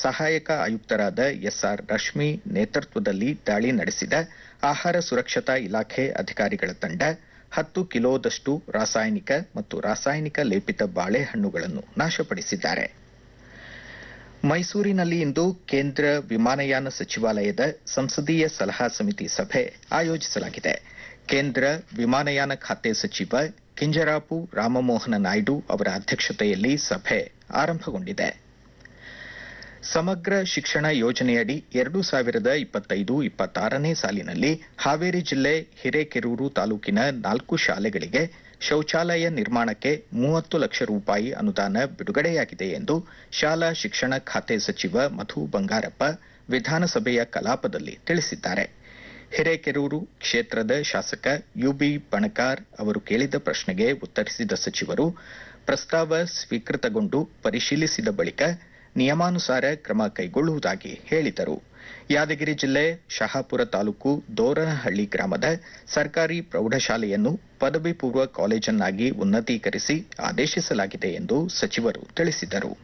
ಸಹಾಯಕ ಆಯುಕ್ತರಾದ ಎಸ್ಆರ್ ರಶ್ಮಿ ನೇತೃತ್ವದಲ್ಲಿ ದಾಳಿ ನಡೆಸಿದ ಆಹಾರ ಸುರಕ್ಷತಾ ಇಲಾಖೆ ಅಧಿಕಾರಿಗಳ ತಂಡ ಹತ್ತು ಕಿಲೋದಷ್ಟು ರಾಸಾಯನಿಕ ಮತ್ತು ರಾಸಾಯನಿಕ ಲೇಪಿತ ಬಾಳೆಹಣ್ಣುಗಳನ್ನು ನಾಶಪಡಿಸಿದ್ದಾರೆ ಮೈಸೂರಿನಲ್ಲಿ ಇಂದು ಕೇಂದ್ರ ವಿಮಾನಯಾನ ಸಚಿವಾಲಯದ ಸಂಸದೀಯ ಸಲಹಾ ಸಮಿತಿ ಸಭೆ ಆಯೋಜಿಸಲಾಗಿದೆ ಕೇಂದ್ರ ವಿಮಾನಯಾನ ಖಾತೆ ಸಚಿವ ಕಿಂಜರಾಪು ರಾಮಮೋಹನ ನಾಯ್ಡು ಅವರ ಅಧ್ಯಕ್ಷತೆಯಲ್ಲಿ ಸಭೆ ಆರಂಭಗೊಂಡಿದೆ ಸಮಗ್ರ ಶಿಕ್ಷಣ ಯೋಜನೆಯಡಿ ಎರಡು ಸಾವಿರದ ಇಪ್ಪತ್ತೈದು ಇಪ್ಪತ್ತಾರನೇ ಸಾಲಿನಲ್ಲಿ ಹಾವೇರಿ ಜಿಲ್ಲೆ ಹಿರೇಕೆರೂರು ತಾಲೂಕಿನ ನಾಲ್ಕು ಶಾಲೆಗಳಿಗೆ ಶೌಚಾಲಯ ನಿರ್ಮಾಣಕ್ಕೆ ಮೂವತ್ತು ಲಕ್ಷ ರೂಪಾಯಿ ಅನುದಾನ ಬಿಡುಗಡೆಯಾಗಿದೆ ಎಂದು ಶಾಲಾ ಶಿಕ್ಷಣ ಖಾತೆ ಸಚಿವ ಮಧು ಬಂಗಾರಪ್ಪ ವಿಧಾನಸಭೆಯ ಕಲಾಪದಲ್ಲಿ ತಿಳಿಸಿದ್ದಾರೆ ಹಿರೇಕೆರೂರು ಕ್ಷೇತ್ರದ ಶಾಸಕ ಯುಬಿ ಬಣಕಾರ್ ಅವರು ಕೇಳಿದ ಪ್ರಶ್ನೆಗೆ ಉತ್ತರಿಸಿದ ಸಚಿವರು ಪ್ರಸ್ತಾವ ಸ್ವೀಕೃತಗೊಂಡು ಪರಿಶೀಲಿಸಿದ ಬಳಿಕ ನಿಯಮಾನುಸಾರ ಕ್ರಮ ಕೈಗೊಳ್ಳುವುದಾಗಿ ಹೇಳಿದರು ಯಾದಗಿರಿ ಜಿಲ್ಲೆ ಶಹಾಪುರ ತಾಲೂಕು ದೋರನಹಳ್ಳಿ ಗ್ರಾಮದ ಸರ್ಕಾರಿ ಪ್ರೌಢಶಾಲೆಯನ್ನು ಪದವಿ ಪೂರ್ವ ಕಾಲೇಜನ್ನಾಗಿ ಉನ್ನತೀಕರಿಸಿ ಆದೇಶಿಸಲಾಗಿದೆ ಎಂದು ಸಚಿವರು ತಿಳಿಸಿದರು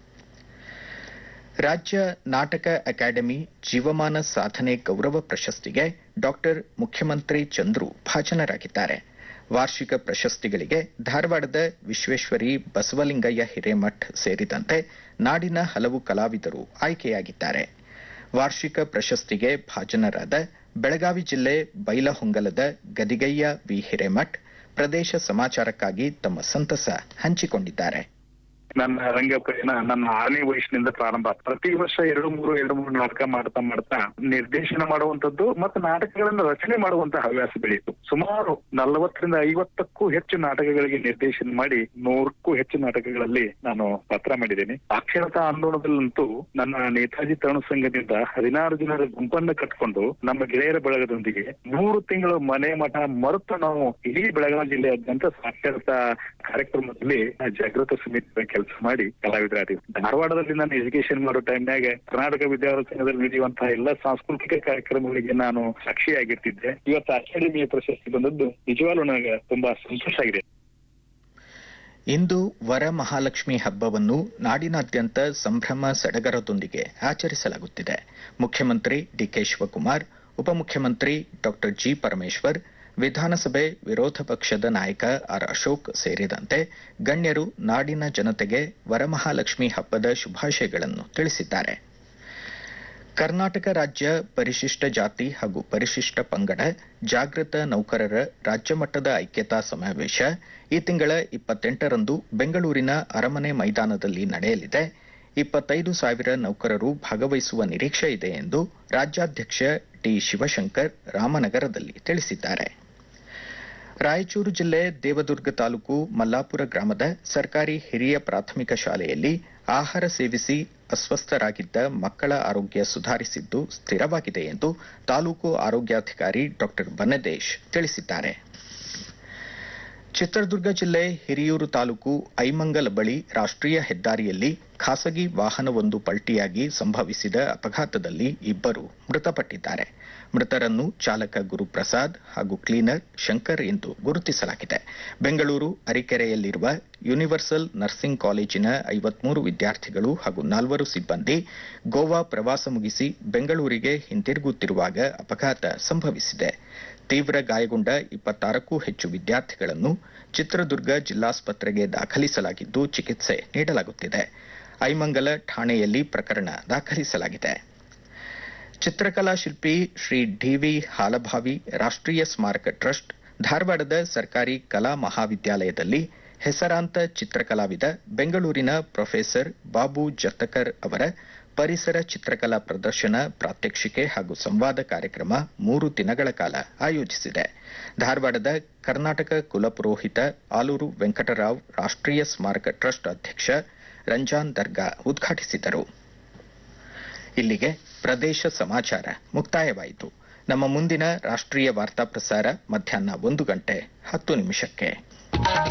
ರಾಜ್ಯ ನಾಟಕ ಅಕಾಡೆಮಿ ಜೀವಮಾನ ಸಾಧನೆ ಗೌರವ ಪ್ರಶಸ್ತಿಗೆ ಡಾಕ್ಟರ್ ಮುಖ್ಯಮಂತ್ರಿ ಚಂದ್ರು ಭಾಜನರಾಗಿದ್ದಾರೆ ವಾರ್ಷಿಕ ಪ್ರಶಸ್ತಿಗಳಿಗೆ ಧಾರವಾಡದ ವಿಶ್ವೇಶ್ವರಿ ಬಸವಲಿಂಗಯ್ಯ ಹಿರೇಮಠ್ ಸೇರಿದಂತೆ ನಾಡಿನ ಹಲವು ಕಲಾವಿದರು ಆಯ್ಕೆಯಾಗಿದ್ದಾರೆ ವಾರ್ಷಿಕ ಪ್ರಶಸ್ತಿಗೆ ಭಾಜನರಾದ ಬೆಳಗಾವಿ ಜಿಲ್ಲೆ ಬೈಲಹೊಂಗಲದ ಗದಿಗಯ್ಯ ವಿ ಹಿರೇಮಠ್ ಪ್ರದೇಶ ಸಮಾಚಾರಕ್ಕಾಗಿ ತಮ್ಮ ಸಂತಸ ಹಂಚಿಕೊಂಡಿದ್ದಾರೆ ನನ್ನ ರಂಗ ಪ್ರಯಾಣ ನನ್ನ ಆರನೇ ವಯಸ್ಸಿನಿಂದ ಪ್ರಾರಂಭ ಪ್ರತಿ ವರ್ಷ ಎರಡು ಮೂರು ಎರಡು ಮೂರು ನಾಟಕ ಮಾಡ್ತಾ ಮಾಡ್ತಾ ನಿರ್ದೇಶನ ಮಾಡುವಂತದ್ದು ಮತ್ತು ನಾಟಕಗಳನ್ನು ರಚನೆ ಮಾಡುವಂತ ಹವ್ಯಾಸ ಬೆಳೀತು ಸುಮಾರು ನಲವತ್ತರಿಂದ ಐವತ್ತಕ್ಕೂ ಹೆಚ್ಚು ನಾಟಕಗಳಿಗೆ ನಿರ್ದೇಶನ ಮಾಡಿ ನೂರಕ್ಕೂ ಹೆಚ್ಚು ನಾಟಕಗಳಲ್ಲಿ ನಾನು ಪಾತ್ರ ಮಾಡಿದ್ದೇನೆ ಸಾಕ್ಷರತಾ ಆಂದೋಲನದಲ್ಲಂತೂ ನನ್ನ ನೇತಾಜಿ ತರುಣ ಸಂಘದಿಂದ ಹದಿನಾರು ಜನರ ಗುಂಪನ್ನ ಕಟ್ಕೊಂಡು ನಮ್ಮ ಗೆಳೆಯರ ಬಳಗದೊಂದಿಗೆ ಮೂರು ತಿಂಗಳು ಮನೆ ಮಠ ಮರೆತು ನಾವು ಇಡೀ ಬೆಳಗಾವಿ ಜಿಲ್ಲೆಯಾದ್ಯಂತ ಸಾಕ್ಷರತಾ ಕಾರ್ಯಕ್ರಮದಲ್ಲಿ ಜಾಗೃತ ಸಮಿತಿ ಕೆಲಸ ಮಾಡಿ ಕಲಾವಿದರಾದೀವಿ ಧಾರವಾಡದಲ್ಲಿ ನಾನು ಎಜುಕೇಶನ್ ಮಾಡೋ ಟೈಮ್ನಾಗ ಕರ್ನಾಟಕ ವಿದ್ಯಾರ್ಥಿ ಸಂಘದಲ್ಲಿ ನಡೆಯುವಂತಹ ಎಲ್ಲ ಸಾಂಸ್ಕೃತಿಕ ಕಾರ್ಯಕ್ರಮಗಳಿಗೆ ನಾನು ಸಾಕ್ಷಿಯಾಗಿರ್ತಿದ್ದೆ ಇವತ್ತು ಅಕಾಡೆಮಿಯ ಪ್ರಶಸ್ತಿ ಬಂದದ್ದು ನಿಜವಾಗ್ಲೂ ನನಗೆ ತುಂಬಾ ಸಂತೋಷ ಆಗಿದೆ ಇಂದು ವರಮಹಾಲಕ್ಷ್ಮಿ ಹಬ್ಬವನ್ನು ನಾಡಿನಾದ್ಯಂತ ಸಂಭ್ರಮ ಸಡಗರದೊಂದಿಗೆ ಆಚರಿಸಲಾಗುತ್ತಿದೆ ಮುಖ್ಯಮಂತ್ರಿ ಡಿಕೆ ಶಿವಕುಮಾರ್ ಉಪಮುಖ್ಯಮಂತ್ರಿ ಡಾ ಜಿ ಪರಮೇಶ್ವರ್ ವಿಧಾನಸಭೆ ವಿರೋಧ ಪಕ್ಷದ ನಾಯಕ ಆರ್ ಅಶೋಕ್ ಸೇರಿದಂತೆ ಗಣ್ಯರು ನಾಡಿನ ಜನತೆಗೆ ವರಮಹಾಲಕ್ಷ್ಮಿ ಹಬ್ಬದ ಶುಭಾಶಯಗಳನ್ನು ತಿಳಿಸಿದ್ದಾರೆ ಕರ್ನಾಟಕ ರಾಜ್ಯ ಪರಿಶಿಷ್ಟ ಜಾತಿ ಹಾಗೂ ಪರಿಶಿಷ್ಟ ಪಂಗಡ ಜಾಗೃತ ನೌಕರರ ರಾಜ್ಯ ಮಟ್ಟದ ಐಕ್ಯತಾ ಸಮಾವೇಶ ಈ ತಿಂಗಳ ಇಪ್ಪತ್ತೆಂಟರಂದು ಬೆಂಗಳೂರಿನ ಅರಮನೆ ಮೈದಾನದಲ್ಲಿ ನಡೆಯಲಿದೆ ಇಪ್ಪತ್ತೈದು ಸಾವಿರ ನೌಕರರು ಭಾಗವಹಿಸುವ ನಿರೀಕ್ಷೆ ಇದೆ ಎಂದು ರಾಜ್ಯಾಧ್ಯಕ್ಷ ಟಿ ಶಿವಶಂಕರ್ ರಾಮನಗರದಲ್ಲಿ ತಿಳಿಸಿದ್ದಾರೆ ರಾಯಚೂರು ಜಿಲ್ಲೆ ದೇವದುರ್ಗ ತಾಲೂಕು ಮಲ್ಲಾಪುರ ಗ್ರಾಮದ ಸರ್ಕಾರಿ ಹಿರಿಯ ಪ್ರಾಥಮಿಕ ಶಾಲೆಯಲ್ಲಿ ಆಹಾರ ಸೇವಿಸಿ ಅಸ್ವಸ್ಥರಾಗಿದ್ದ ಮಕ್ಕಳ ಆರೋಗ್ಯ ಸುಧಾರಿಸಿದ್ದು ಸ್ಥಿರವಾಗಿದೆ ಎಂದು ತಾಲೂಕು ಆರೋಗ್ಯಾಧಿಕಾರಿ ಡಾ ಬನ್ನದೇಶ್ ತಿಳಿಸಿದ್ದಾರೆ ಚಿತ್ರದುರ್ಗ ಜಿಲ್ಲೆ ಹಿರಿಯೂರು ತಾಲೂಕು ಐಮಂಗಲ ಬಳಿ ರಾಷ್ಟ್ರೀಯ ಹೆದ್ದಾರಿಯಲ್ಲಿ ಖಾಸಗಿ ವಾಹನವೊಂದು ಪಲ್ಟಿಯಾಗಿ ಸಂಭವಿಸಿದ ಅಪಘಾತದಲ್ಲಿ ಇಬ್ಬರು ಮೃತಪಟ್ಟಿದ್ದಾರೆ ಮೃತರನ್ನು ಚಾಲಕ ಗುರುಪ್ರಸಾದ್ ಹಾಗೂ ಕ್ಲೀನರ್ ಶಂಕರ್ ಎಂದು ಗುರುತಿಸಲಾಗಿದೆ ಬೆಂಗಳೂರು ಅರಿಕೆರೆಯಲ್ಲಿರುವ ಯೂನಿವರ್ಸಲ್ ನರ್ಸಿಂಗ್ ಕಾಲೇಜಿನ ಐವತ್ಮೂರು ವಿದ್ಯಾರ್ಥಿಗಳು ಹಾಗೂ ನಾಲ್ವರು ಸಿಬ್ಬಂದಿ ಗೋವಾ ಪ್ರವಾಸ ಮುಗಿಸಿ ಬೆಂಗಳೂರಿಗೆ ಹಿಂತಿರುಗುತ್ತಿರುವಾಗ ಅಪಘಾತ ಸಂಭವಿಸಿದೆ ತೀವ್ರ ಗಾಯಗೊಂಡ ಇಪ್ಪತ್ತಾರಕ್ಕೂ ಹೆಚ್ಚು ವಿದ್ಯಾರ್ಥಿಗಳನ್ನು ಚಿತ್ರದುರ್ಗ ಜಿಲ್ಲಾಸ್ಪತ್ರೆಗೆ ದಾಖಲಿಸಲಾಗಿದ್ದು ಚಿಕಿತ್ಸೆ ನೀಡಲಾಗುತ್ತಿದೆ ಐಮಂಗಲ ಠಾಣೆಯಲ್ಲಿ ಪ್ರಕರಣ ದಾಖಲಿಸಲಾಗಿದೆ ಚಿತ್ರಕಲಾ ಶಿಲ್ಪಿ ಶ್ರೀ ಡಿವಿ ಹಾಲಭಾವಿ ರಾಷ್ಟ್ರೀಯ ಸ್ಮಾರಕ ಟ್ರಸ್ಟ್ ಧಾರವಾಡದ ಸರ್ಕಾರಿ ಕಲಾ ಮಹಾವಿದ್ಯಾಲಯದಲ್ಲಿ ಹೆಸರಾಂತ ಚಿತ್ರಕಲಾವಿದ ಬೆಂಗಳೂರಿನ ಪ್ರೊಫೆಸರ್ ಬಾಬು ಜತ್ತಕರ್ ಅವರ ಪರಿಸರ ಚಿತ್ರಕಲಾ ಪ್ರದರ್ಶನ ಪ್ರಾತ್ಯಕ್ಷಿಕೆ ಹಾಗೂ ಸಂವಾದ ಕಾರ್ಯಕ್ರಮ ಮೂರು ದಿನಗಳ ಕಾಲ ಆಯೋಜಿಸಿದೆ ಧಾರವಾಡದ ಕರ್ನಾಟಕ ಕುಲಪುರೋಹಿತ ಆಲೂರು ವೆಂಕಟರಾವ್ ರಾಷ್ಟ್ರೀಯ ಸ್ಮಾರಕ ಟ್ರಸ್ಟ್ ಅಧ್ಯಕ್ಷ ರಂಜಾನ್ ದರ್ಗಾ ಉದ್ಘಾಟಿಸಿದರು ಇಲ್ಲಿಗೆ ಪ್ರದೇಶ ಸಮಾಚಾರ ಮುಕ್ತಾಯವಾಯಿತು ನಮ್ಮ ಮುಂದಿನ ರಾಷ್ಟ್ರೀಯ ವಾರ್ತಾ ಪ್ರಸಾರ ಮಧ್ಯಾಹ್ನ ಒಂದು ಗಂಟೆ ಹತ್ತು ನಿಮಿಷಕ್ಕೆ